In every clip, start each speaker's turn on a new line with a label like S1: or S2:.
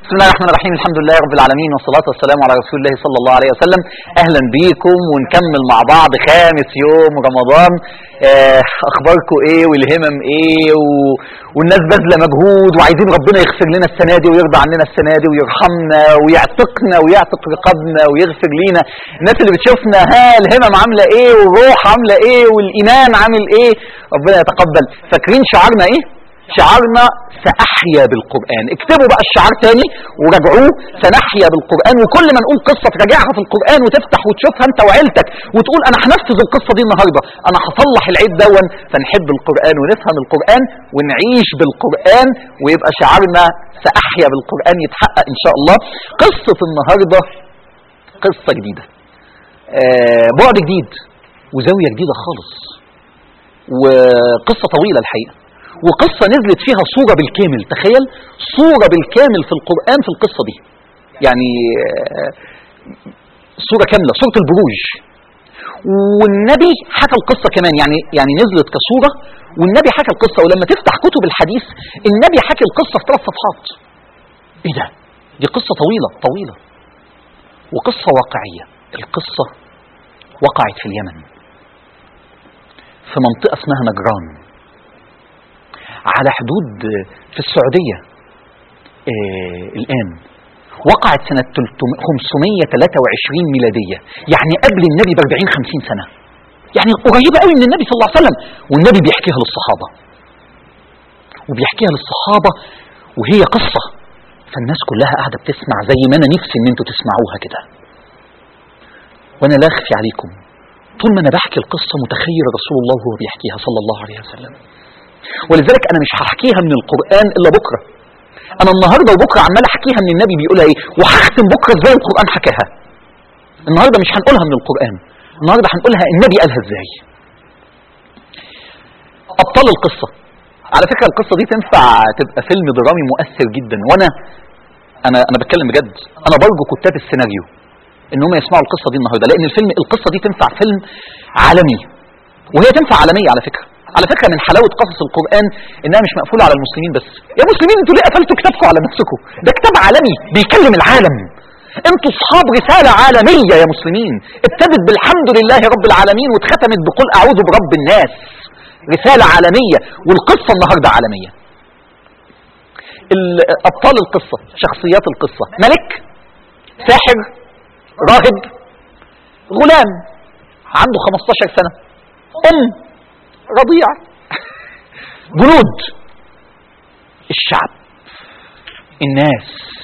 S1: بسم الله الرحمن الرحيم الحمد لله رب العالمين والصلاة والسلام على رسول الله صلى الله عليه وسلم أهلا بيكم ونكمل مع بعض خامس يوم رمضان آه، أخباركم إيه والهمم إيه و... والناس باذله مجهود وعايزين ربنا يغفر لنا السنة دي ويرضى عننا السنة دي ويرحمنا ويعتقنا ويعتق رقابنا ويغفر لينا الناس اللي بتشوفنا ها الهمم عاملة إيه والروح عاملة إيه والإيمان عامل إيه ربنا يتقبل فاكرين شعارنا إيه شعارنا سأحيا بالقرآن اكتبوا بقى الشعار تاني وراجعوه سنحيا بالقرآن وكل ما نقول قصة تراجعها في القرآن وتفتح وتشوفها انت وعيلتك وتقول انا هنفذ القصة دي النهاردة انا هصلح العيب دون فنحب القرآن ونفهم القرآن ونعيش بالقرآن ويبقى شعارنا سأحيا بالقرآن يتحقق ان شاء الله قصة النهاردة قصة جديدة آه بعد جديد وزاوية جديدة خالص وقصة طويلة الحقيقة وقصة نزلت فيها صورة بالكامل تخيل صورة بالكامل في القرآن في القصة دي يعني صورة كاملة صورة البروج والنبي حكى القصة كمان يعني يعني نزلت كصورة والنبي حكى القصة ولما تفتح كتب الحديث النبي حكى القصة في ثلاث صفحات ايه ده دي قصة طويلة طويلة وقصة واقعية القصة وقعت في اليمن في منطقة اسمها نجران على حدود في السعودية آه الآن وقعت سنة 523 ميلادية يعني قبل النبي ب 40 50 سنة يعني قريبة قوي من النبي صلى الله عليه وسلم والنبي بيحكيها للصحابة وبيحكيها للصحابة وهي قصة فالناس كلها قاعدة بتسمع زي ما أنا نفسي إن أنتوا تسمعوها كده وأنا لا أخفي عليكم طول ما أنا بحكي القصة متخيل رسول الله وهو بيحكيها صلى الله عليه وسلم ولذلك انا مش هحكيها من القران الا بكره انا النهارده وبكره عمال احكيها من النبي بيقولها ايه وهختم بكره ازاي القران حكاها النهارده مش هنقولها من القران النهارده هنقولها النبي قالها ازاي ابطال القصه على فكره القصه دي تنفع تبقى فيلم درامي مؤثر جدا وانا انا انا بتكلم بجد انا برجو كتاب السيناريو ان هم يسمعوا القصه دي النهارده لان الفيلم القصه دي تنفع فيلم عالمي وهي تنفع عالميه على فكره على فكرة من حلاوة قصص القرآن إنها مش مقفولة على المسلمين بس يا مسلمين انتوا ليه قفلتوا كتابكم على نفسكم ده كتاب عالمي بيكلم العالم انتوا اصحاب رسالة عالمية يا مسلمين ابتدت بالحمد لله رب العالمين واتختمت بقول أعوذ برب الناس رسالة عالمية والقصة النهاردة عالمية أبطال القصة شخصيات القصة ملك ساحر راهب غلام عنده 15 سنة أم رضيع جنود الشعب الناس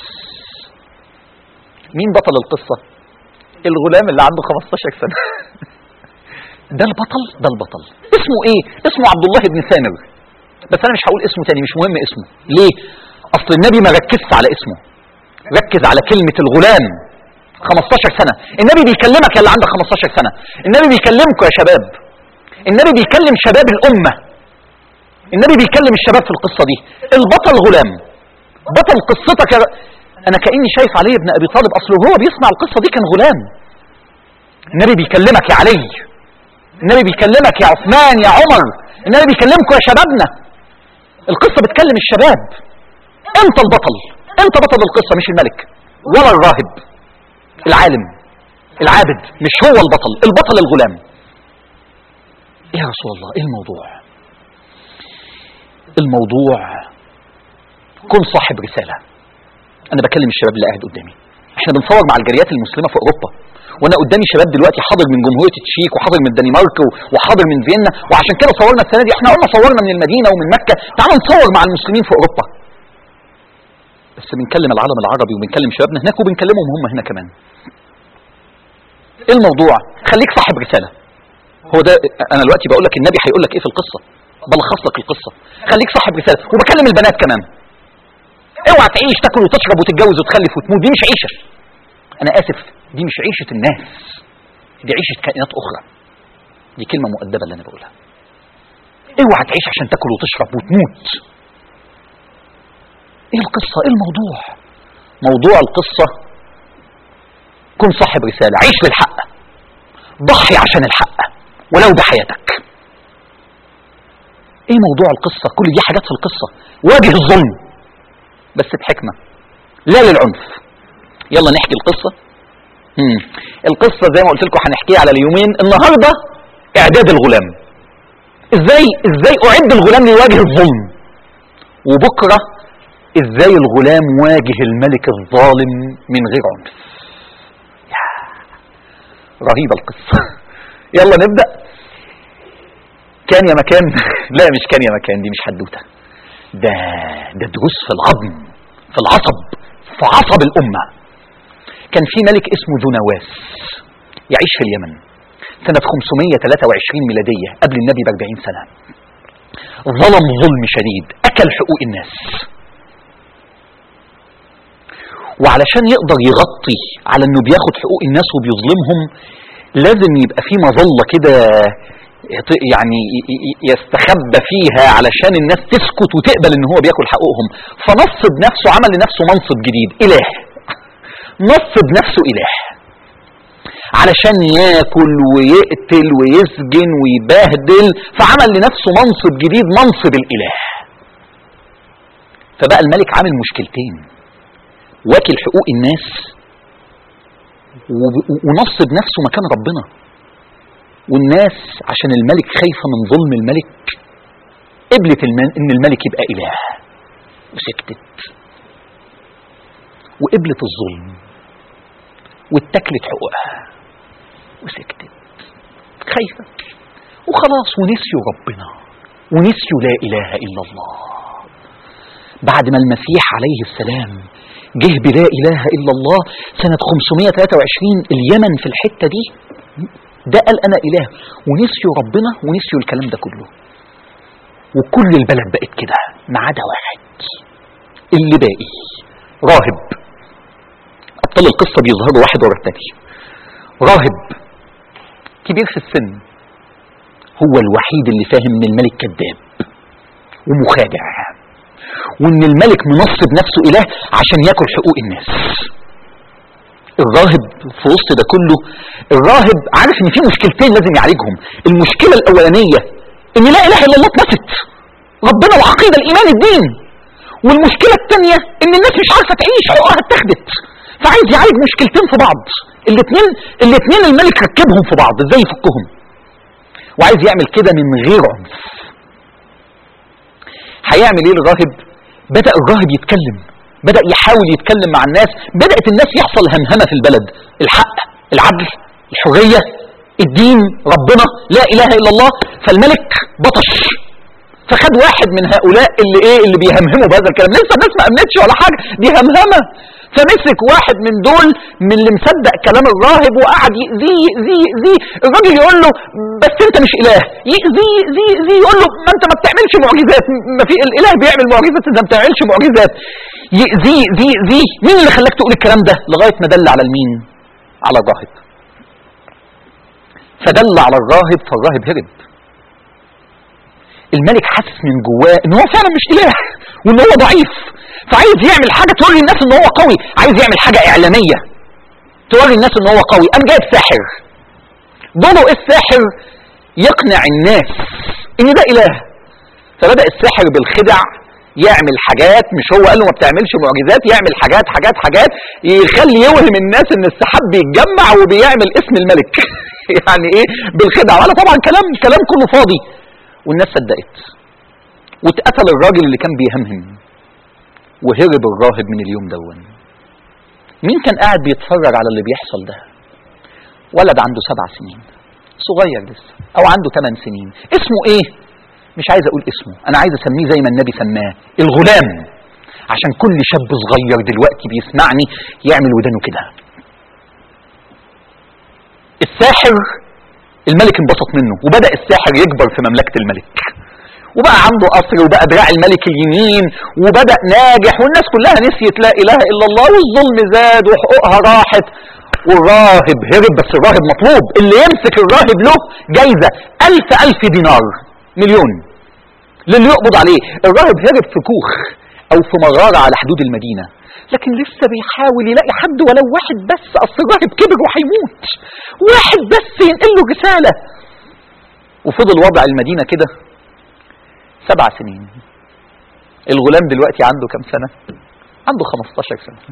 S1: مين بطل القصة الغلام اللي عنده 15 سنة ده البطل ده البطل اسمه ايه اسمه عبد الله بن ثامر بس انا مش هقول اسمه تاني مش مهم اسمه ليه اصل النبي ما ركزش على اسمه ركز على كلمة الغلام 15 سنة النبي بيكلمك يا اللي عندك 15 سنة النبي بيكلمكم يا شباب النبي بيكلم شباب الأمة النبي بيكلم الشباب في القصة دي البطل غلام بطل قصتك يا أنا كأني شايف علي بن أبي طالب أصله هو بيسمع القصة دي كان غلام النبي بيكلمك يا علي النبي بيكلمك يا عثمان يا عمر النبي بيكلمكم يا شبابنا القصة بتكلم الشباب انت البطل انت بطل القصة مش الملك ولا الراهب العالم العابد مش هو البطل البطل الغلام يا رسول الله ايه الموضوع الموضوع كن صاحب رسالة انا بكلم الشباب اللي قاعد قدامي احنا بنصور مع الجاليات المسلمة في اوروبا وانا قدامي شباب دلوقتي حاضر من جمهورية التشيك وحاضر من الدنمارك وحاضر من فيينا وعشان كده صورنا السنة دي احنا قلنا صورنا من المدينة ومن مكة تعالوا نصور مع المسلمين في اوروبا بس بنكلم العالم العربي وبنكلم شبابنا هناك وبنكلمهم هم هنا كمان ايه الموضوع خليك صاحب رسالة هو ده انا دلوقتي بقول لك النبي هيقول لك ايه في القصه بلخص لك القصه خليك صاحب رساله وبكلم البنات كمان اوعى تعيش تاكل وتشرب وتتجوز وتخلف وتموت دي مش عيشه انا اسف دي مش عيشه الناس دي عيشه كائنات اخرى دي كلمه مؤدبه اللي انا بقولها اوعى تعيش عشان تاكل وتشرب وتموت ايه القصه ايه الموضوع موضوع القصه كن صاحب رساله عيش للحق ضحي عشان الحق ولو بحياتك ايه موضوع القصة كل دي حاجات في القصة واجه الظلم بس بحكمة لا للعنف يلا نحكي القصة مم. القصة زي ما قلت لكم هنحكيها على اليومين النهاردة اعداد الغلام ازاي ازاي اعد الغلام ليواجه الظلم وبكرة ازاي الغلام واجه الملك الظالم من غير عنف يا رهيبة القصة يلا نبدأ كان يا مكان لا مش كان يا مكان دي مش حدوتة ده ده دروس في العظم في العصب في عصب الأمة كان في ملك اسمه ذو نواس يعيش في اليمن سنة 523 ميلادية قبل النبي ب 40 سنة ظلم ظلم شديد أكل حقوق الناس وعلشان يقدر يغطي على انه بياخد حقوق الناس وبيظلمهم لازم يبقى في مظلة كده يعني يستخبى فيها علشان الناس تسكت وتقبل ان هو بياكل حقوقهم فنصب نفسه عمل لنفسه منصب جديد اله نصب نفسه اله علشان ياكل ويقتل ويسجن ويبهدل فعمل لنفسه منصب جديد منصب الاله فبقى الملك عامل مشكلتين واكل حقوق الناس ونصب نفسه مكان ربنا والناس عشان الملك خايفة من ظلم الملك قبلت ان الملك يبقى اله وسكتت وقبلت الظلم واتكلت حقوقها وسكتت خايفة وخلاص ونسيوا ربنا ونسيوا لا اله الا الله بعد ما المسيح عليه السلام جه بلا اله الا الله سنة 523 اليمن في الحتة دي ده قال انا اله ونسيوا ربنا ونسيوا الكلام ده كله وكل البلد بقت كده ما عدا واحد اللي باقي راهب ابطال القصه بيظهروا واحد ورا التاني راهب كبير في السن هو الوحيد اللي فاهم ان الملك كذاب ومخادع وان الملك منصب نفسه اله عشان ياكل حقوق الناس الراهب في وسط ده كله الراهب عارف ان في مشكلتين لازم يعالجهم المشكلة الاولانية ان لا اله الا الله اتنست ربنا العقيدة الايمان الدين والمشكلة الثانية ان الناس مش عارفة تعيش حقوقها اتخذت فعايز يعالج مشكلتين في بعض الاثنين الاثنين الملك ركبهم في بعض ازاي يفكهم وعايز يعمل كده من غير عنف هيعمل ايه الراهب بدأ الراهب يتكلم بدأ يحاول يتكلم مع الناس بدأت الناس يحصل همهمة في البلد الحق العدل الحرية الدين ربنا لا إله إلا الله فالملك بطش فخد واحد من هؤلاء اللي ايه اللي بيهمهموا بهذا الكلام لسه الناس ما امنتش ولا حاجه دي همهمه فمسك واحد من دول من اللي مصدق كلام الراهب وقعد يأذيه يأذيه يأذيه الراجل يقول له بس انت مش اله يأذيه يأذيه يأذيه يقول له ما انت ما بتعملش معجزات ما في الاله بيعمل معجزات انت ما بتعملش معجزات يأذيه يأذيه يأذيه مين اللي خلاك تقول الكلام ده لغايه ما دل على المين على الراهب فدل على الراهب فالراهب هرب الملك حاسس من جواه ان هو فعلا مش اله وان هو ضعيف فعايز يعمل حاجه توري الناس ان هو قوي عايز يعمل حاجه اعلاميه توري الناس ان هو قوي قام جايب ساحر دوره الساحر يقنع الناس ان ده اله فبدا الساحر بالخدع يعمل حاجات مش هو قال له ما بتعملش معجزات يعمل حاجات حاجات حاجات يخلي يوهم الناس ان السحاب بيتجمع وبيعمل اسم الملك يعني ايه بالخدع ولا طبعا كلام كلام كله فاضي والناس صدقت واتقتل الراجل اللي كان بيهمهم وهرب الراهب من اليوم دون مين كان قاعد بيتفرج على اللي بيحصل ده ولد عنده سبع سنين صغير لسه او عنده ثمان سنين اسمه ايه مش عايز اقول اسمه انا عايز اسميه زي ما النبي سماه الغلام عشان كل شاب صغير دلوقتي بيسمعني يعمل ودانه كده الساحر الملك انبسط منه وبدأ الساحر يكبر في مملكة الملك وبقى عنده قصر وبقى دراع الملك اليمين وبدأ ناجح والناس كلها نسيت لا إله إلا الله والظلم زاد وحقوقها راحت والراهب هرب بس الراهب مطلوب اللي يمسك الراهب له جايزة ألف ألف دينار مليون للي يقبض عليه الراهب هرب في كوخ أو في مغارة على حدود المدينة لكن لسه بيحاول يلاقي حد ولو واحد بس اصل الراهب كبر وهيموت واحد بس ينقل له رساله وفضل وضع المدينه كده سبع سنين الغلام دلوقتي عنده كم سنه عنده 15 سنة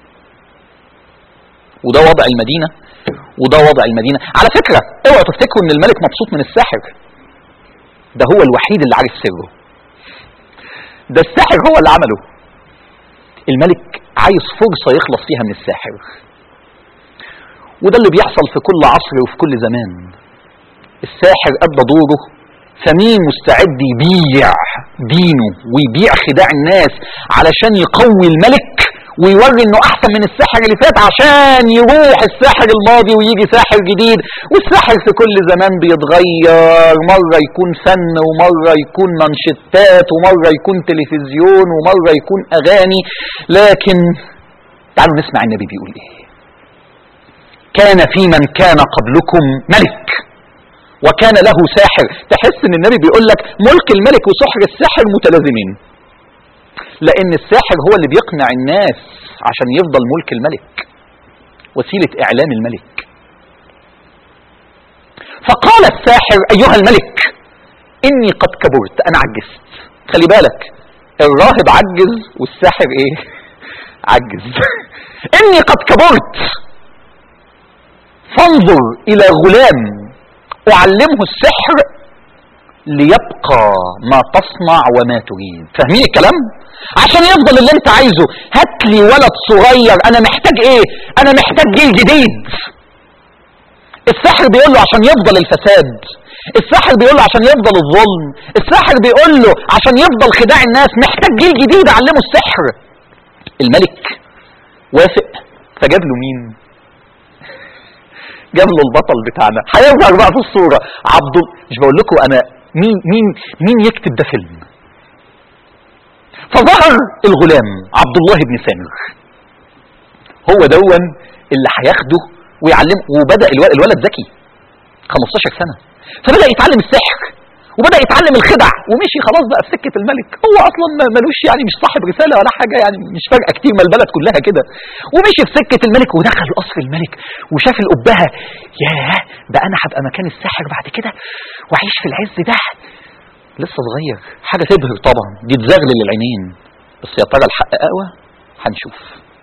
S1: وده وضع المدينة وده وضع المدينة على فكرة اوعوا تفتكروا ان الملك مبسوط من الساحر ده هو الوحيد اللي عارف سره ده الساحر هو اللي عمله الملك عايز فرصة يخلص فيها من الساحر وده اللي بيحصل في كل عصر وفي كل زمان الساحر أدى دوره فمين مستعد يبيع دينه ويبيع خداع الناس علشان يقوي الملك ويوري انه احسن من الساحر اللي فات عشان يروح الساحر الماضي ويجي ساحر جديد والساحر في كل زمان بيتغير مرة يكون فن ومرة يكون منشتات ومرة يكون تلفزيون ومرة يكون اغاني لكن تعالوا نسمع النبي بيقول ايه كان في من كان قبلكم ملك وكان له ساحر تحس ان النبي بيقول لك ملك الملك وسحر الساحر متلازمين لان الساحر هو اللي بيقنع الناس عشان يفضل ملك الملك وسيلة اعلام الملك فقال الساحر ايها الملك اني قد كبرت انا عجزت خلي بالك الراهب عجز والساحر ايه عجز اني قد كبرت فانظر الى غلام اعلمه السحر ليبقى ما تصنع وما تريد فاهمين الكلام عشان يفضل اللي انت عايزه هات لي ولد صغير انا محتاج ايه انا محتاج جيل جديد السحر بيقول له عشان يفضل الفساد الساحر بيقول له عشان يفضل الظلم الساحر بيقول له عشان يفضل خداع الناس محتاج جيل جديد علمه السحر الملك وافق فجاب له مين جاب له البطل بتاعنا هيظهر بقى في الصورة عبد مش بقول لكم انا مين مين مين يكتب ده فيلم فظهر الغلام عبد الله بن سامر هو دون اللي هياخده ويعلمه وبدا الولد, الولد ذكي 15 سنه فبدا يتعلم السحر وبدا يتعلم الخدع ومشي خلاص بقى في سكه الملك هو اصلا ملوش يعني مش صاحب رساله ولا حاجه يعني مش فارقه كتير ما البلد كلها كده ومشي في سكه الملك ودخل قصر الملك وشاف القبهه ياه ده انا هبقى مكان الساحر بعد كده واعيش في العز ده لسه صغير حاجه تبهر طبعا دي تزغلل العينين بس يا ترى الحق اقوى هنشوف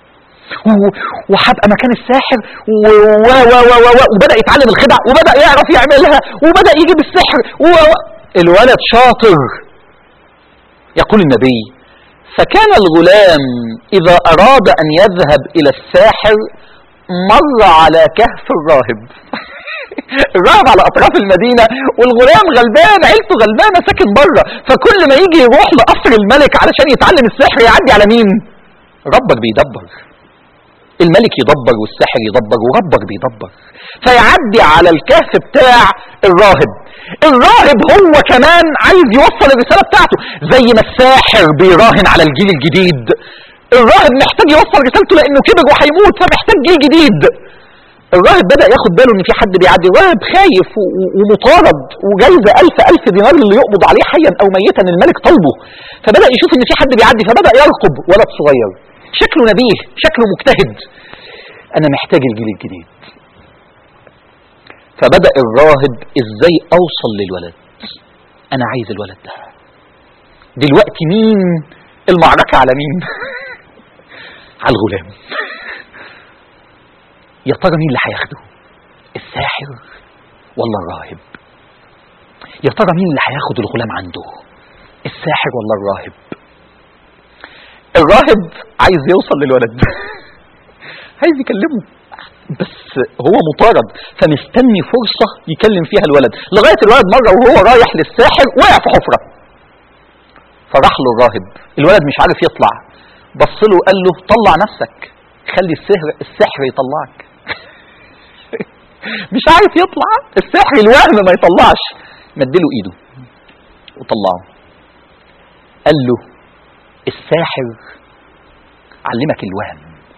S1: وهبقى مكان الساحر و و و و و وبدا يتعلم الخدع وبدا يعرف يعملها وبدا يجيب السحر و الولد شاطر يقول النبي فكان الغلام اذا اراد ان يذهب الى الساحر مر على كهف الراهب الراهب على اطراف المدينه والغلام غلبان عيلته غلبانه ساكن بره فكل ما يجي يروح لقصر الملك علشان يتعلم السحر يعدي على مين ربك بيدبر الملك يدبر والساحر يدبر وربك بيدبر فيعدي على الكهف بتاع الراهب الراهب هو كمان عايز يوصل الرسالة بتاعته زي ما الساحر بيراهن على الجيل الجديد الراهب محتاج يوصل رسالته لانه كبر وهيموت فمحتاج جيل جديد الراهب بدأ ياخد باله ان في حد بيعدي الراهب خايف ومطارد وجايزة ألف ألف دينار اللي يقبض عليه حيا أو ميتا الملك طلبه فبدأ يشوف ان في حد بيعدي فبدأ يرقب ولد صغير شكله نبيه شكله مجتهد انا محتاج الجيل الجديد فبدأ الراهب ازاي اوصل للولد انا عايز الولد ده دلوقتي مين المعركة على مين على الغلام يا ترى مين اللي هياخده الساحر ولا الراهب يا ترى مين اللي هياخد الغلام عنده الساحر ولا الراهب الراهب عايز يوصل للولد عايز يكلمه بس هو مطارد فمستني فرصة يكلم فيها الولد لغاية الولد مرة وهو رايح للساحر وقع في حفرة فراح له الراهب الولد مش عارف يطلع بص له وقال له طلع نفسك خلي السحر السحر يطلعك مش عارف يطلع السحر الوهم ما يطلعش مدله ايده وطلعه قال له الساحر علمك الوهم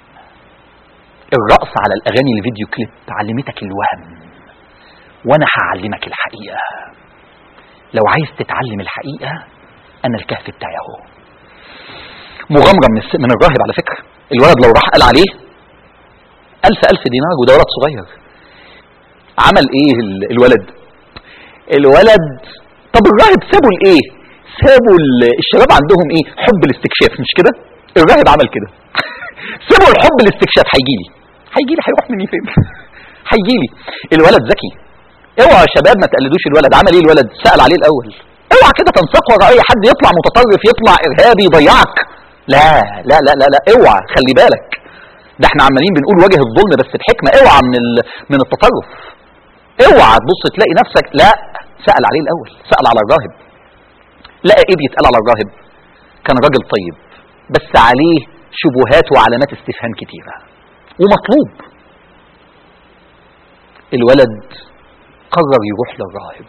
S1: الرقص على الاغاني الفيديو كليب علمتك الوهم وانا هعلمك الحقيقه لو عايز تتعلم الحقيقه انا الكهف بتاعي اهو مغامره من, الس... من الراهب على فكره الولد لو راح قال عليه ألف ألف دينار وده ولد صغير عمل ايه الولد الولد طب الراهب سابوا الايه سابوا الشباب عندهم ايه حب الاستكشاف مش كده الراهب عمل كده سيبوا الحب الاستكشاف هيجي لي هيجي لي هيروح مني فين هيجي لي الولد ذكي اوعى يا شباب ما تقلدوش الولد عمل ايه الولد سأل عليه الاول اوعى كده تنساق ورا اي حد يطلع متطرف يطلع ارهابي يضيعك لا لا لا لا لا اوعى خلي بالك ده احنا عمالين بنقول واجه الظلم بس بحكمه اوعى من ال... من التطرف اوعى تبص تلاقي نفسك لا سأل عليه الاول سأل على الراهب لقى ايه بيتقال على الراهب كان راجل طيب بس عليه شبهات وعلامات استفهام كتيره ومطلوب الولد قرر يروح للراهب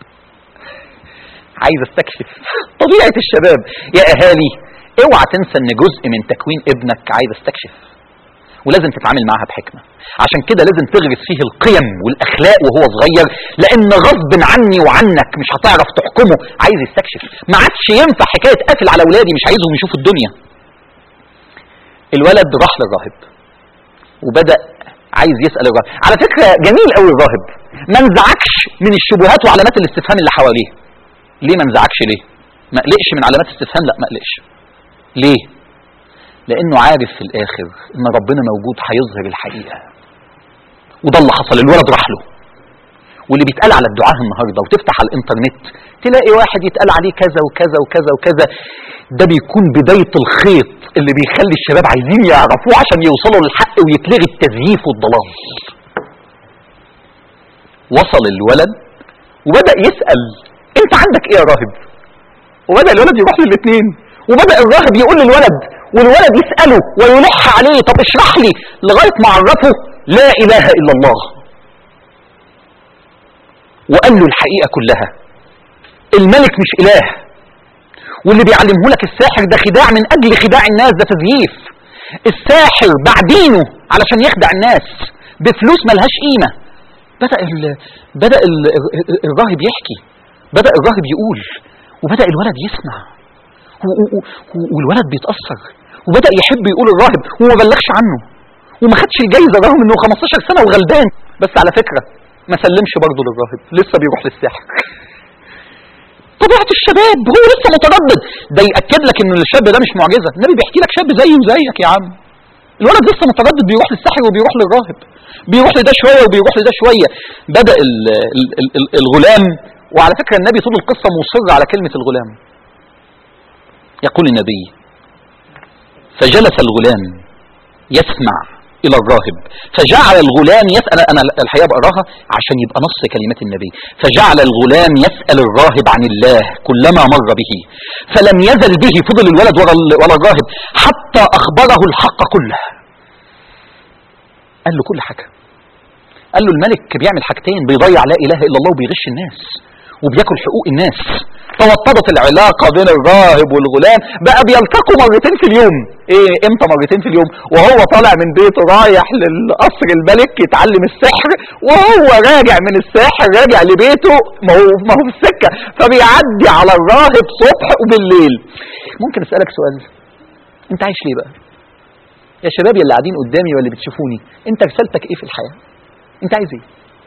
S1: عايز استكشف طبيعة الشباب يا اهالي اوعى تنسى ان جزء من تكوين ابنك عايز استكشف ولازم تتعامل معاها بحكمة عشان كده لازم تغرس فيه القيم والاخلاق وهو صغير لان غصب عني وعنك مش هتعرف تحكمه عايز يستكشف ما عادش ينفع حكاية قافل على اولادي مش عايزهم يشوفوا الدنيا الولد راح للراهب وبدأ عايز يسأل الراهب على فكرة جميل قوي الراهب ما انزعجش من الشبهات وعلامات الاستفهام اللي حواليه ليه ما انزعجش ليه ما قلقش من علامات استفهام لا ما قلقش ليه لانه عارف في الاخر ان ربنا موجود هيظهر الحقيقة وده اللي حصل الولد راح له واللي بيتقال على الدعاء النهارده وتفتح على الانترنت تلاقي واحد يتقال عليه كذا وكذا وكذا وكذا ده بيكون بداية الخيط اللي بيخلي الشباب عايزين يعرفوه عشان يوصلوا للحق ويتلغي التزييف والضلال وصل الولد وبدأ يسأل انت عندك ايه يا راهب وبدأ الولد يروح للاثنين وبدأ الراهب يقول للولد والولد يسأله ويلح عليه طب اشرح لي لغاية ما عرفه لا اله الا الله وقال له الحقيقة كلها الملك مش اله واللي بيعلمه لك الساحر ده خداع من اجل خداع الناس ده تزييف الساحر بعدينه علشان يخدع الناس بفلوس ملهاش قيمة بدأ ال... بدأ ال... الراهب يحكي بدأ الراهب يقول وبدأ الولد يسمع و... و... و... والولد بيتأثر وبدأ يحب يقول الراهب وما بلغش عنه وما خدش الجايزة رغم انه 15 سنة وغلبان بس على فكرة ما سلمش برضه للراهب لسه بيروح للساحر طبيعة الشباب هو لسه متردد ده يأكد لك ان الشاب ده مش معجزة النبي بيحكي لك شاب زيه وزيك يا عم الولد لسه متردد بيروح للساحر وبيروح للراهب بيروح لده شوية وبيروح لده شوية بدأ ال ال ال ال الغلام وعلى فكرة النبي طول القصة مصر على كلمة الغلام يقول النبي فجلس الغلام يسمع إلى الراهب فجعل الغلام يسأل أنا الحقيقة بقراها عشان يبقى نص كلمات النبي فجعل الغلام يسأل الراهب عن الله كلما مر به فلم يزل به فضل الولد ورا ورا الراهب حتى أخبره الحق كله قال له كل حاجة قال له الملك بيعمل حاجتين بيضيع لا إله إلا الله وبيغش الناس وبياكل حقوق الناس توطدت العلاقة بين الراهب والغلام بقى بيلتقوا مرتين في اليوم ايه امتى مرتين في اليوم وهو طالع من بيته رايح للقصر الملك يتعلم السحر وهو راجع من الساحر راجع لبيته ما هو ما هو في السكة فبيعدي على الراهب صبح وبالليل ممكن اسألك سؤال انت عايش ليه بقى يا شباب اللي قاعدين قدامي واللي بتشوفوني انت رسالتك ايه في الحياة انت عايز ايه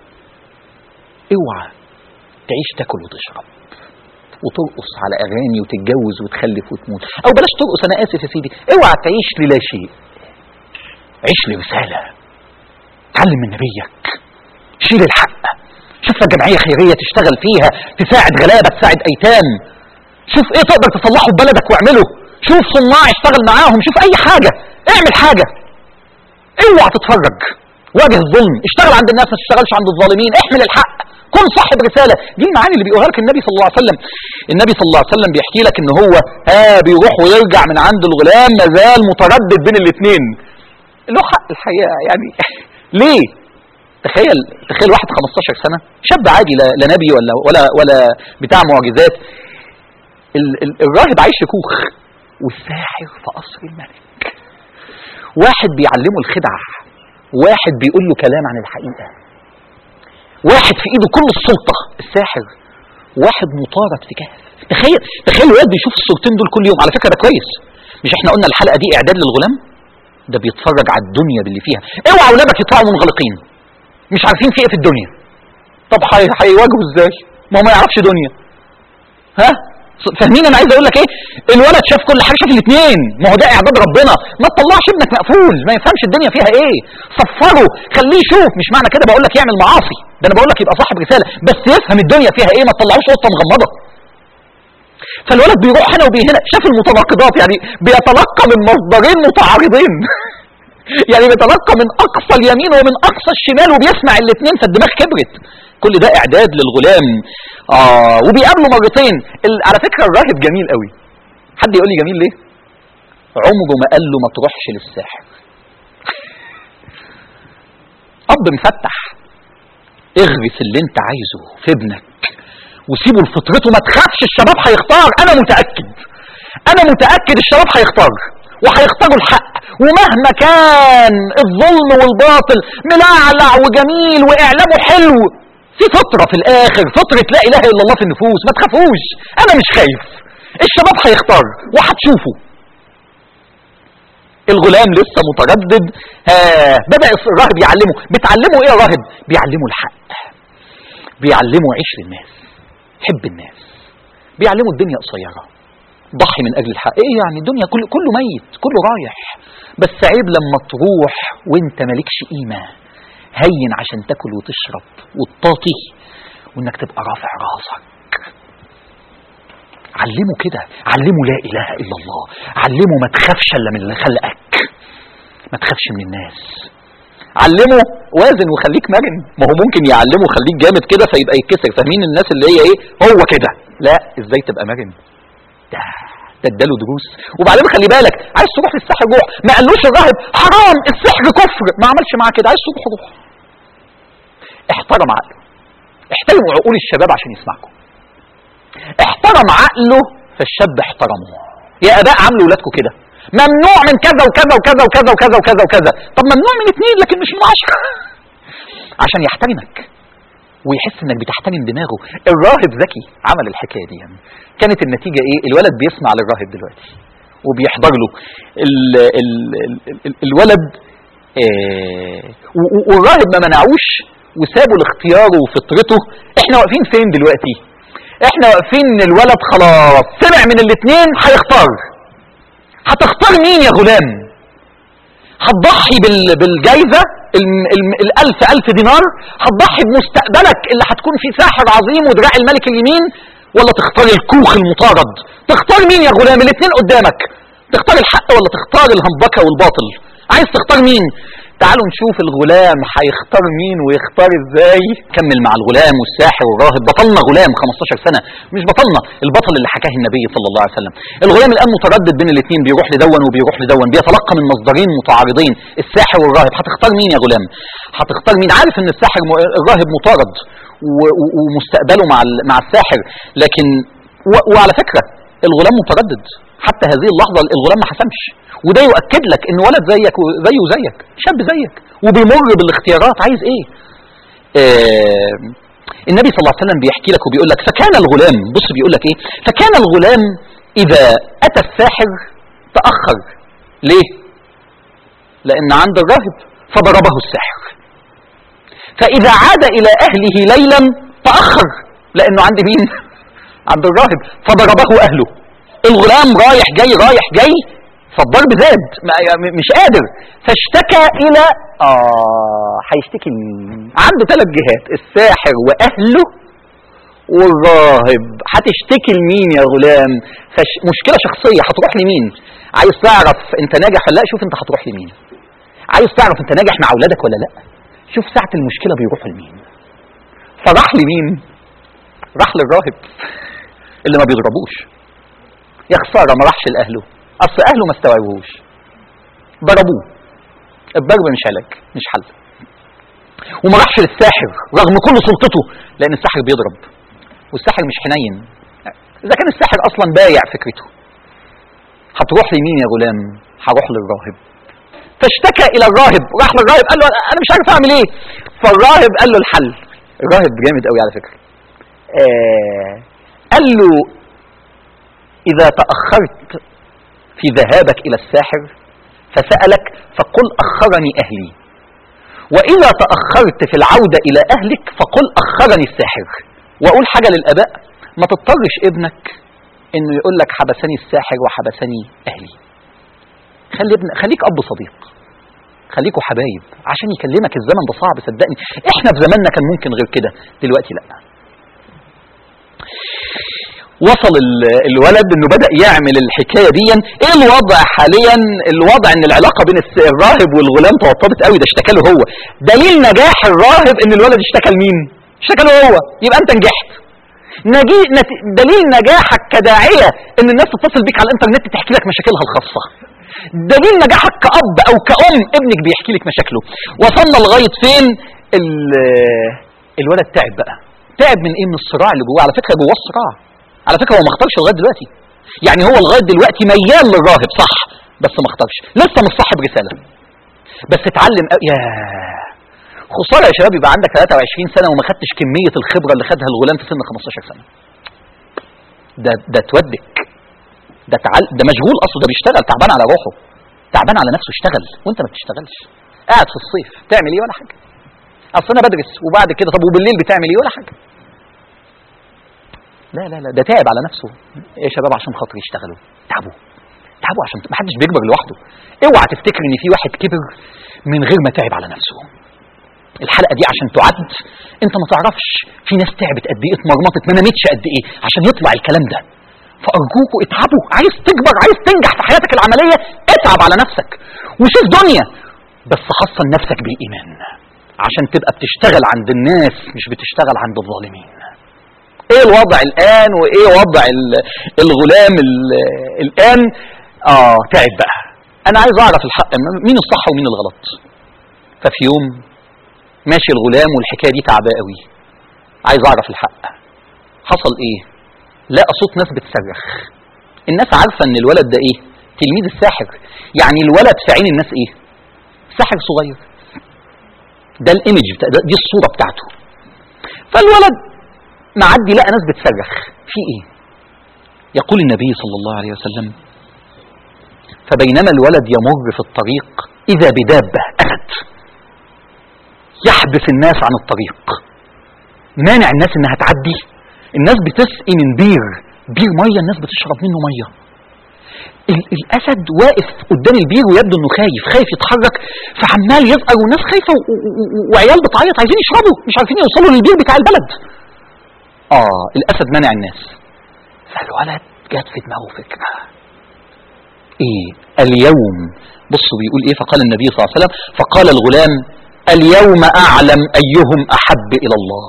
S1: اوعى تعيش تاكل وتشرب وترقص على اغاني وتتجوز وتخلف وتموت او بلاش ترقص انا اسف يا سيدي اوعى تعيش للا شيء عيش لرساله تعلم من نبيك شيل الحق شوف لك جمعيه خيريه تشتغل فيها تساعد غلابه تساعد ايتام شوف ايه تقدر تصلحه في بلدك واعمله شوف صناع اشتغل معاهم شوف اي حاجه اعمل حاجه اوعى تتفرج واجه الظلم اشتغل عند الناس ما تشتغلش عند الظالمين احمل الحق كن صاحب رسالة دي المعاني اللي بيقولها لك النبي صلى الله عليه وسلم النبي صلى الله عليه وسلم بيحكي لك ان هو ها بيروح ويرجع من عند الغلام مازال متردد بين الاثنين له حق الحقيقة يعني ليه تخيل تخيل واحد 15 سنة شاب عادي لا, لا نبي ولا ولا ولا بتاع معجزات ال ال الراهب عايش في كوخ والساحر في قصر الملك واحد بيعلمه الخدع واحد بيقول له كلام عن الحقيقة واحد في ايده كل السلطة الساحر واحد مطارد في كهف تخيل تخيل الواد بيشوف الصورتين دول كل يوم على فكرة ده كويس مش احنا قلنا الحلقة دي اعداد للغلام ده بيتفرج على الدنيا باللي فيها اوعى اولادك يطلعوا منغلقين مش عارفين في ايه في الدنيا طب هيواجهوا ازاي ما هو ما يعرفش دنيا ها فاهمين انا عايز اقول لك ايه الولد شاف كل حاجه شاف الاثنين ما هو ده اعداد ربنا ما تطلعش ابنك مقفول ما يفهمش الدنيا فيها ايه صفره خليه يشوف مش معنى كده بقول لك يعمل معاصي ده انا بقول لك يبقى صاحب رساله بس يفهم الدنيا فيها ايه ما تطلعوش قطه مغمضه فالولد بيروح هنا وبي هنا شاف المتناقضات يعني بيتلقى من مصدرين متعارضين يعني بيتلقى من اقصى اليمين ومن اقصى الشمال وبيسمع الاثنين فالدماغ كبرت كل ده اعداد للغلام اه وبيقابله مرتين ال... على فكره الراهب جميل قوي حد يقول لي جميل ليه عمره ما قال له ما تروحش للساحر اب مفتح اغرس اللي انت عايزه في ابنك وسيبه لفطرته ما تخافش الشباب هيختار انا متاكد انا متاكد الشباب هيختار وهيختاروا الحق ومهما كان الظلم والباطل ملعلع وجميل واعلامه حلو في فطرة في الاخر فطرة لا اله الا الله في النفوس ما تخافوش انا مش خايف الشباب هيختار وهتشوفوا الغلام لسه متردد آه بدأ الراهب يعلمه بتعلمه ايه يا راهب بيعلمه الحق بيعلمه عيش للناس حب الناس بيعلمه الدنيا قصيره ضحي من اجل الحق ايه يعني الدنيا كله كله ميت كله رايح بس عيب لما تروح وانت مالكش قيمه هين عشان تاكل وتشرب وتطاطي وانك تبقى رافع راسك علمه كده علمه لا اله الا الله علمه ما تخافش الا من اللي خلقك ما تخافش من الناس علمه وازن وخليك مرن ما هو ممكن يعلمه خليك جامد كده فيبقى يتكسر فاهمين الناس اللي هي ايه هو كده لا ازاي تبقى مرن ده ده اداله دروس وبعدين خلي بالك عايز تروح للسحر روح ما قالوش الراهب حرام السحر كفر ما عملش معاه كده عايز تروح روح احترم عقله احترموا عقول الشباب عشان يسمعكم احترم عقله فالشاب احترمه يا اباء عاملوا ولادكم كده ممنوع من كذا وكذا وكذا وكذا وكذا وكذا وكذا طب ممنوع من اثنين لكن مش من عشرة عشان يحترمك ويحس انك بتحترم دماغه الراهب ذكي عمل الحكايه دي يعني. كانت النتيجه ايه الولد بيسمع للراهب دلوقتي وبيحضر له ال ال ال ال الولد آه والراهب ما منعوش وسابوا لاختياره وفطرته احنا واقفين فين دلوقتي احنا واقفين ان الولد خلاص سمع من الاثنين هيختار هتختار مين يا غلام هتضحي بال... بالجايزة ال- ال- الألف ألف دينار هتضحي بمستقبلك اللي هتكون فيه ساحر عظيم ودراع الملك اليمين ولا تختار الكوخ المطارد تختار مين يا غلام الاثنين قدامك تختار الحق ولا تختار الهمبكة والباطل عايز تختار مين تعالوا نشوف الغلام هيختار مين ويختار ازاي كمل مع الغلام والساحر والراهب بطلنا غلام 15 سنة مش بطلنا البطل اللي حكاه النبي صلى الله عليه وسلم الغلام الان متردد بين الاثنين بيروح لدون وبيروح لدون بيتلقى من مصدرين متعارضين الساحر والراهب هتختار مين يا غلام هتختار مين عارف ان الساحر م... الراهب مطارد و... و... ومستقبله مع ال... مع الساحر لكن و... وعلى فكرة الغلام متردد حتى هذه اللحظة الغلام ما حسمش وده يؤكد لك ان ولد زيك وزيه زيك شاب زيك وبيمر بالاختيارات عايز ايه آه النبي صلى الله عليه وسلم بيحكي لك وبيقول لك فكان الغلام بص بيقول لك ايه فكان الغلام اذا اتى الساحر تاخر ليه لان عند الراهب فضربه الساحر فاذا عاد الى اهله ليلا تاخر لانه عند مين عند الراهب فضربه اهله الغلام رايح جاي رايح جاي فالضرب زاد ما- مش قادر فاشتكى الى اه هيشتكي لمين عنده ثلاث جهات الساحر واهله والراهب هتشتكي لمين يا غلام فش... مشكله شخصيه هتروح لمين عايز تعرف انت ناجح ولا لا شوف انت هتروح لمين عايز تعرف انت ناجح مع اولادك ولا لا شوف ساعه المشكله بيروح لمين فراح لمين راح للراهب اللي ما بيضربوش يا خساره ما راحش لاهله اصل اهله ما استوعبوش ضربوه الضرب مش علاج مش حل وما راحش للساحر رغم كل سلطته لان الساحر بيضرب والساحر مش حنين اذا كان الساحر اصلا بايع فكرته هتروح لمين يا غلام هروح للراهب فاشتكى الى الراهب راح للراهب قال له انا مش عارف اعمل ايه فالراهب قال له الحل الراهب جامد قوي على فكره آه قال له اذا تاخرت في ذهابك الى الساحر فسالك فقل اخرني اهلي واذا تاخرت في العوده الى اهلك فقل اخرني الساحر واقول حاجه للاباء ما تضطرش ابنك انه يقول لك حبسني الساحر وحبسني اهلي خلي ابن خليك اب صديق خليكوا حبايب عشان يكلمك الزمن ده صعب صدقني احنا في زماننا كان ممكن غير كده دلوقتي لا وصل ال- الولد انه بدا يعمل الحكايه دي ايه الوضع حاليا الوضع ان العلاقه بين الس- الراهب والغلام توطدت قوي ده اشتكى له هو دليل نجاح الراهب ان الولد اشتكى لمين اشتكى له هو يبقى انت نجحت نجي نت... دليل نجاحك كداعيه ان الناس تتصل بيك على الانترنت تحكي لك مشاكلها الخاصه دليل نجاحك كأب أو كأم ابنك بيحكي لك مشاكله وصلنا لغاية فين ال- الولد تعب بقى تعب من ايه من الصراع اللي جواه على فكرة جواه الصراع على فكرة هو ما اختارش لغاية دلوقتي يعني هو لغاية دلوقتي ميال للراهب صح بس ما اختارش لسه مش صاحب رسالة بس اتعلم أ... يا خسارة يا شباب يبقى عندك 23 سنة وما خدتش كمية الخبرة اللي خدها الغلام في سن 15 سنة ده ده تودك ده تعال ده مشغول اصله ده بيشتغل تعبان على روحه تعبان على نفسه اشتغل وانت ما بتشتغلش قاعد في الصيف تعمل ايه ولا حاجه اصل انا بدرس وبعد كده طب وبالليل بتعمل ايه ولا حاجه لا لا لا ده تعب على نفسه ايه يا شباب عشان خاطر يشتغلوا تعبوا تعبوا عشان ما حدش بيكبر لوحده اوعى تفتكر ان في واحد كبر من غير ما تعب على نفسه الحلقه دي عشان تعد انت ما تعرفش في ناس تعبت قد ايه اتمرمطت ما نامتش قد ايه عشان يطلع الكلام ده فارجوكوا اتعبوا عايز تكبر عايز تنجح في حياتك العمليه اتعب على نفسك وشوف دنيا بس حصن نفسك بالايمان عشان تبقى بتشتغل عند الناس مش بتشتغل عند الظالمين ايه الوضع الان وايه وضع ال- الغلام ال- الان اه تعب بقى انا عايز اعرف الحق مين الصح ومين الغلط ففي يوم ماشي الغلام والحكايه دي تعباه قوي عايز اعرف الحق حصل ايه لقى صوت ناس بتصرخ الناس عارفه ان الولد ده ايه تلميذ الساحر يعني الولد في عين الناس ايه ساحر صغير ده الايمج بتاع ده- دي الصوره بتاعته فالولد معدي لقى ناس بتصرخ في ايه يقول النبي صلى الله عليه وسلم فبينما الولد يمر في الطريق اذا بدابه اسد يحبس الناس عن الطريق مانع الناس انها تعدي الناس بتسقي من بير بير ميه الناس بتشرب منه ميه ال- الاسد واقف قدام البير ويبدو انه خايف خايف يتحرك فعمال يزقر والناس خايفه و- و- و- وعيال بتعيط عايزين يشربوا مش عارفين يوصلوا للبير بتاع البلد اه الاسد منع الناس فالولد جات في دماغه فكره ايه اليوم بصوا بيقول ايه فقال النبي صلى الله عليه وسلم فقال الغلام اليوم اعلم ايهم احب الى الله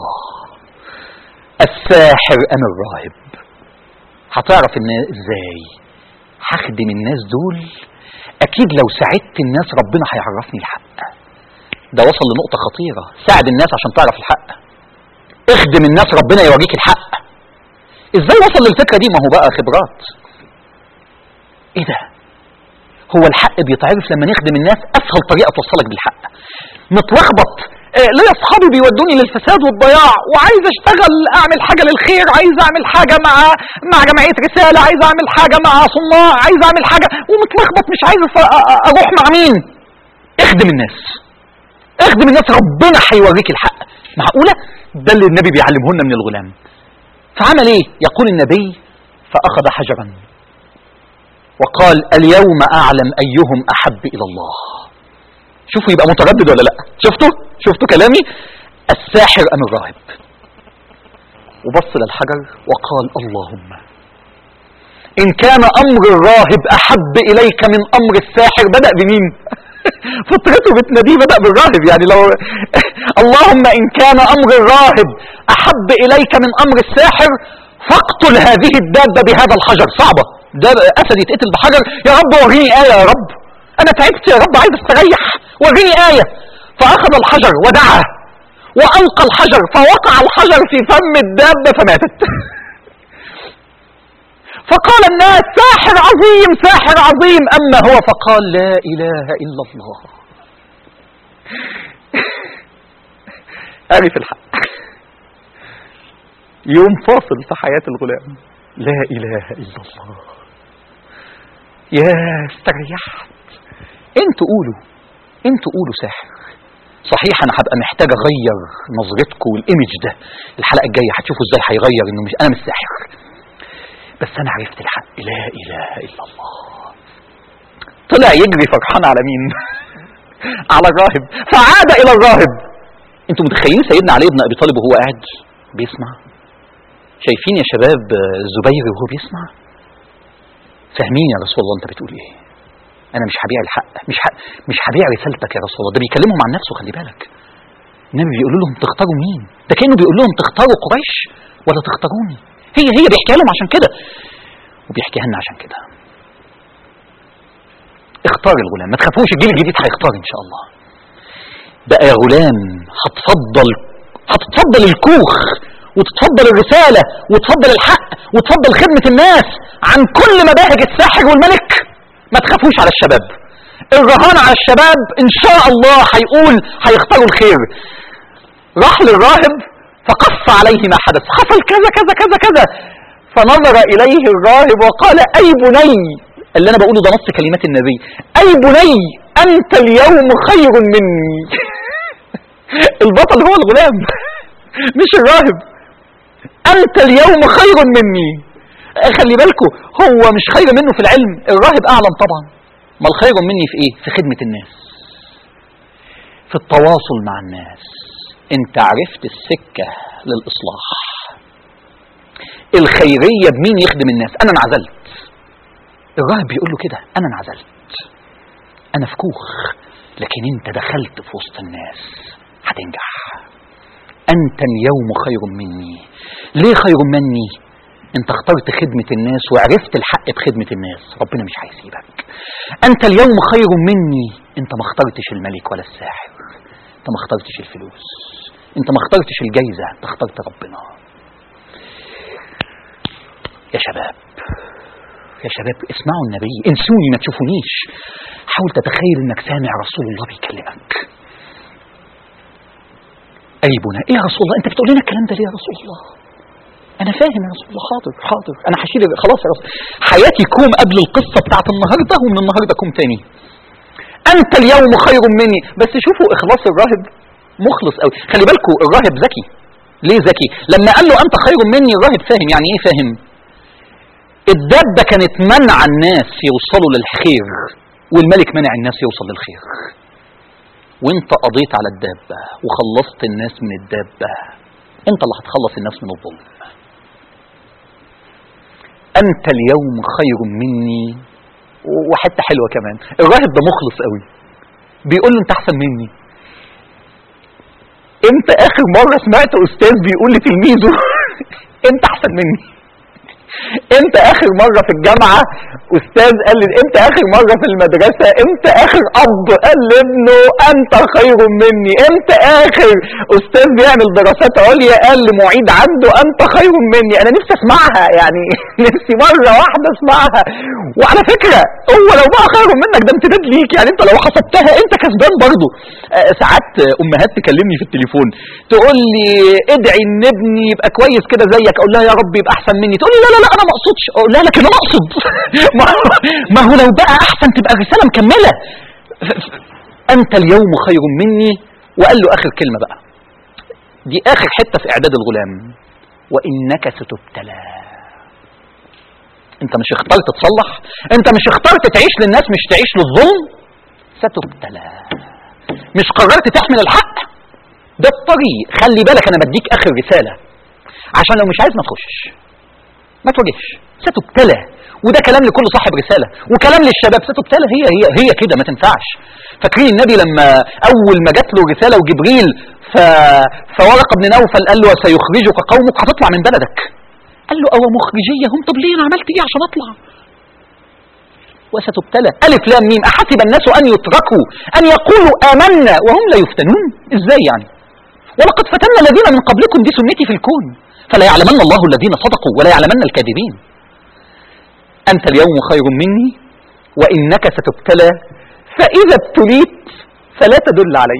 S1: الساحر ام الراهب هتعرف ان ازاي هخدم الناس دول اكيد لو ساعدت الناس ربنا هيعرفني الحق ده وصل لنقطة خطيرة ساعد الناس عشان تعرف الحق اخدم الناس ربنا يوريك الحق ازاي وصل للفكرة دي ما هو بقى خبرات ايه ده هو الحق بيتعرف لما نخدم الناس اسهل طريقة توصلك بالحق متلخبط آه، ليا اصحابي بيودوني للفساد والضياع وعايز اشتغل اعمل حاجه للخير عايز اعمل حاجه مع مع جمعيه رساله عايز اعمل حاجه مع صناع عايز اعمل حاجه ومتلخبط مش عايز أف- أ- أ- اروح مع مين اخدم الناس اخدم الناس ربنا هيوريك الحق معقوله ده اللي النبي بيعلمه لنا من الغلام فعمل ايه يقول النبي فاخذ حجرا وقال اليوم اعلم ايهم احب الى الله شوفوا يبقى متردد ولا لا شفتوا شفتوا كلامي الساحر ام الراهب وبص للحجر وقال اللهم ان كان امر الراهب احب اليك من امر الساحر بدا بمين فطرته بتناديه بدا بالراهب يعني لو اللهم ان كان امر الراهب احب اليك من امر الساحر فاقتل هذه الدابه بهذا الحجر صعبه ده اسد يتقتل بحجر يا رب وريني ايه يا رب انا تعبت يا رب عايز استريح وريني ايه فاخذ الحجر ودعا والقى الحجر فوقع الحجر في فم الدابه فماتت فقال الناس ساحر عظيم ساحر عظيم اما هو فقال لا اله الا الله عرف الحق يوم فاصل في حياة الغلام لا إله إلا الله يا استريحت انتوا قولوا انتوا قولوا ساحر صحيح انا هبقى محتاج اغير نظرتكم والايمج ده الحلقه الجايه هتشوفوا ازاي هيغير انه مش انا مش ساحر بس انا عرفت الحق لا اله الا الله طلع يجري فرحان على مين على الراهب فعاد الى الراهب انتوا متخيلين سيدنا علي بن ابي طالب وهو قاعد بيسمع شايفين يا شباب الزبير وهو بيسمع فاهمين يا رسول الله انت بتقول ايه انا مش هبيع الحق مش ح... مش هبيع رسالتك يا رسول الله ده بيكلمهم عن نفسه خلي بالك النبي بيقول لهم تختاروا مين ده كانه بيقول لهم تختاروا قريش ولا تختاروني هي هي بيحكيها لهم عشان كده وبيحكيها لنا عشان كده اختار الغلام ما تخافوش الجيل الجديد هيختار ان شاء الله بقى يا غلام هتفضل هتتفضل الكوخ وتتفضل الرسالة وتفضل الحق وتفضل خدمة الناس عن كل مباهج الساحر والملك ما تخافوش على الشباب الرهان على الشباب ان شاء الله هيقول هيختاروا الخير راح للراهب فقص عليه ما حدث حصل كذا كذا كذا كذا فنظر اليه الراهب وقال اي بني اللي انا بقوله ده نص كلمات النبي اي بني انت اليوم خير مني البطل هو الغلام مش الراهب انت اليوم خير مني خلي بالكم هو مش خير منه في العلم الراهب اعلم طبعا ما الخير مني في ايه في خدمة الناس في التواصل مع الناس انت عرفت السكة للاصلاح الخيرية بمين يخدم الناس انا انعزلت الراهب بيقول له كده انا انعزلت انا في كوخ لكن انت دخلت في وسط الناس هتنجح انت اليوم خير مني ليه خير مني انت اخترت خدمة الناس وعرفت الحق بخدمة الناس ربنا مش هيسيبك انت اليوم خير مني انت ما اخترتش الملك ولا الساحر انت ما اخترتش الفلوس انت ما اخترتش الجايزة انت اخترت ربنا يا شباب يا شباب اسمعوا النبي انسوني ما تشوفونيش حاول تتخيل انك سامع رسول الله بيكلمك اي بنا ايه يا رسول الله انت بتقول لنا الكلام ده ليه يا رسول الله انا فاهم يا رسول الله حاضر حاضر انا هشيل خلاص يا رسول حياتي كوم قبل القصه بتاعت النهارده ومن النهارده كوم تاني انت اليوم خير مني بس شوفوا اخلاص الراهب مخلص قوي خلي بالكم الراهب ذكي ليه ذكي لما قال له انت خير مني الراهب فاهم يعني ايه فاهم الدابه كانت منع الناس يوصلوا للخير والملك منع الناس يوصل للخير وانت قضيت على الدابه وخلصت الناس من الدابه انت اللي هتخلص الناس من الظلم انت اليوم خير مني وحته حلوه كمان الراهب ده مخلص قوي بيقول له انت احسن مني انت اخر مره سمعت استاذ بيقول لتلميذه انت احسن مني انت اخر مرة في الجامعة استاذ قال لي انت اخر مرة في المدرسة انت اخر اب قال لابنه انت خير مني انت اخر استاذ بيعمل دراسات عليا قال لمعيد عنده انت خير مني انا نفسي اسمعها يعني نفسي مرة واحدة اسمعها وعلى فكرة هو لو بقى خير منك ده امتداد ليك يعني انت لو حسبتها انت كسبان برضه آه ساعات امهات تكلمني في التليفون تقول لي ادعي ان ابني يبقى كويس كده زيك اقول لها يا رب يبقى احسن مني تقول لي لا لا لا انا ما اقصدش اقول لها لكن انا اقصد ما هو لو بقى احسن تبقى الرساله مكمله انت اليوم خير مني وقال له اخر كلمه بقى دي اخر حته في اعداد الغلام وانك ستبتلى انت مش اخترت تصلح انت مش اخترت تعيش للناس مش تعيش للظلم ستبتلى مش قررت تحمل الحق ده الطريق خلي بالك انا بديك اخر رساله عشان لو مش عايز ما تخشش ما تواجهش ستبتلى وده كلام لكل صاحب رسالة وكلام للشباب ستبتلى هي هي هي كده ما تنفعش فاكرين النبي لما أول ما جات له رسالة وجبريل ف... فورق بن نوفل قال له سيخرجك قومك هتطلع من بلدك قال له أو مخرجيهم طب ليه أنا عملت إيه عشان أطلع وستبتلى ألف لام ميم أحسب الناس أن يتركوا أن يقولوا آمنا وهم لا يفتنون إزاي يعني ولقد فتنا الذين من قبلكم دي سنتي في الكون فلا يعلمن الله الذين صدقوا ولا يعلمن الكاذبين أنت اليوم خير مني وإنك ستبتلى فإذا ابتليت فلا تدل علي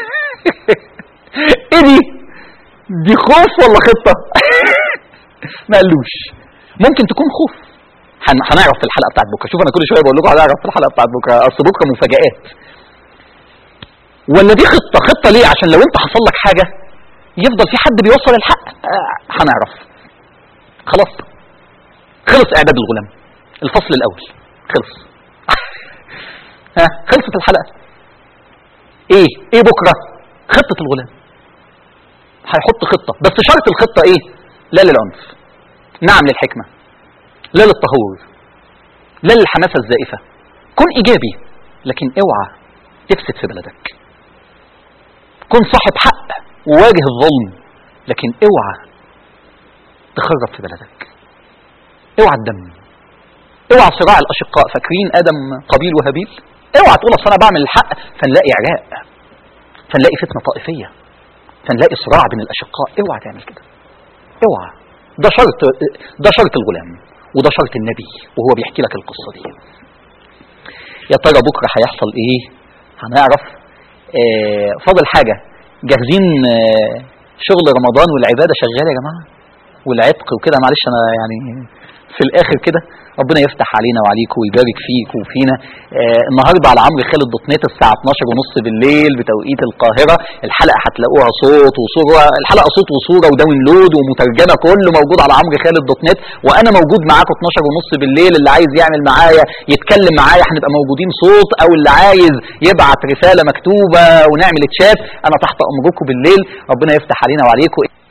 S1: إيه دي دي خوف ولا خطة ما قالوش ممكن تكون خوف هنعرف في الحلقة بتاعت بكرة شوف أنا كل شوية بقول لكم هنعرف في الحلقة بتاعت بكرة أصل بكرة مفاجآت ولا دي خطة خطة ليه عشان لو أنت حصل لك حاجة يفضل في حد بيوصل الحق آه هنعرف خلاص خلص اعداد الغلام الفصل الاول خلص ها خلصت الحلقه ايه ايه بكره خطه الغلام هيحط خطه بس شرط الخطه ايه لا للعنف نعم للحكمه لا للتهور لا للحماسه الزائفه كن ايجابي لكن اوعى تفسد في بلدك كن صاحب حق وواجه الظلم لكن اوعى تخرب في بلدك اوعى الدم اوعى صراع الاشقاء فاكرين ادم قابيل وهابيل اوعى تقول اصل انا بعمل الحق فنلاقي عراء فنلاقي فتنه طائفيه فنلاقي صراع بين الاشقاء اوعى تعمل كده اوعى ده شرط ده شرط الغلام وده شرط النبي وهو بيحكي لك القصه دي يا ترى بكره هيحصل ايه هنعرف آه فاضل حاجه جاهزين آه شغل رمضان والعباده شغاله يا جماعه والعتق وكده معلش انا يعني في الاخر كده ربنا يفتح علينا وعليكم ويبارك فيك وفينا آه النهارده على عمرو خالد دوت نت الساعه 12 ونص بالليل بتوقيت القاهره الحلقه هتلاقوها صوت وصوره الحلقه صوت وصوره وداونلود ومترجمه كله موجود على عمرو خالد دوت نت وانا موجود معاكم 12 ونص بالليل اللي عايز يعمل معايا يتكلم معايا هنبقى موجودين صوت او اللي عايز يبعت رساله مكتوبه ونعمل تشات انا تحت امركم بالليل ربنا يفتح علينا وعليكم